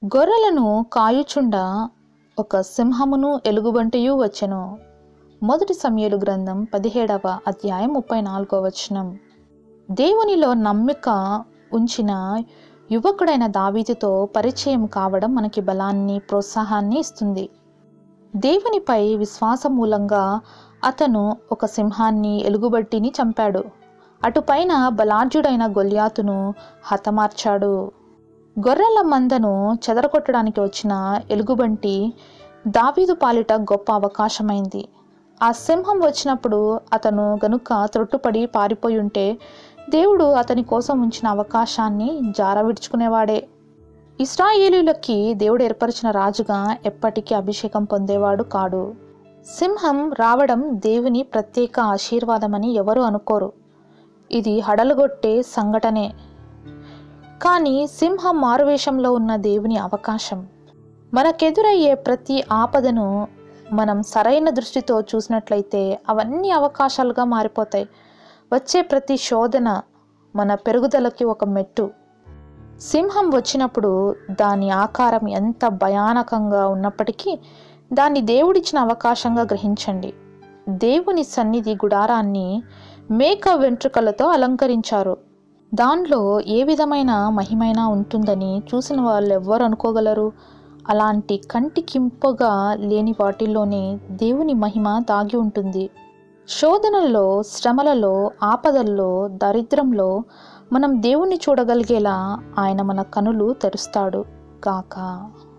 గొర్రెలను కాయుచుండ ఒక సింహమును ఎలుగుబంటియు వచ్చెను మొదటి సమయలు గ్రంథం పదిహేడవ అధ్యాయం ముప్పై నాలుగవ వచనం దేవునిలో నమ్మిక ఉంచిన యువకుడైన దావీదుతో పరిచయం కావడం మనకి బలాన్ని ప్రోత్సాహాన్ని ఇస్తుంది దేవునిపై విశ్వాసం మూలంగా అతను ఒక సింహాన్ని ఎలుగుబట్టిని చంపాడు అటుపైన బలాఢ్యుడైన గొల్యాతును హతమార్చాడు గొర్రెల మందను చెదరగొట్టడానికి వచ్చిన ఎలుగుబంటి దావీదు పాలిట గొప్ప అవకాశమైంది ఆ సింహం వచ్చినప్పుడు అతను గనుక త్రొట్టుపడి పారిపోయి ఉంటే దేవుడు అతని కోసం ఉంచిన అవకాశాన్ని జార విడుచుకునేవాడే ఇస్రాయేలీలకి దేవుడు ఏర్పరిచిన రాజుగా ఎప్పటికీ అభిషేకం పొందేవాడు కాడు సింహం రావడం దేవుని ప్రత్యేక ఆశీర్వాదమని ఎవరు అనుకోరు ఇది హడలుగొట్టే సంఘటనే కానీ సింహం మారువేషంలో ఉన్న దేవుని అవకాశం మనకెదురయ్యే ప్రతి ఆపదను మనం సరైన దృష్టితో చూసినట్లయితే అవన్నీ అవకాశాలుగా మారిపోతాయి వచ్చే ప్రతి శోధన మన పెరుగుదలకి ఒక మెట్టు సింహం వచ్చినప్పుడు దాని ఆకారం ఎంత భయానకంగా ఉన్నప్పటికీ దాన్ని దేవుడిచ్చిన అవకాశంగా గ్రహించండి దేవుని సన్నిధి గుడారాన్ని మేక వెంట్రుకలతో అలంకరించారు దానిలో ఏ విధమైన మహిమైన ఉంటుందని చూసిన వాళ్ళు ఎవ్వరు అనుకోగలరు అలాంటి కంటికింపగా లేని వాటిల్లోనే దేవుని మహిమ దాగి ఉంటుంది శోధనల్లో శ్రమలలో ఆపదల్లో దరిద్రంలో మనం దేవుణ్ణి చూడగలిగేలా ఆయన మన కనులు తెరుస్తాడు గాక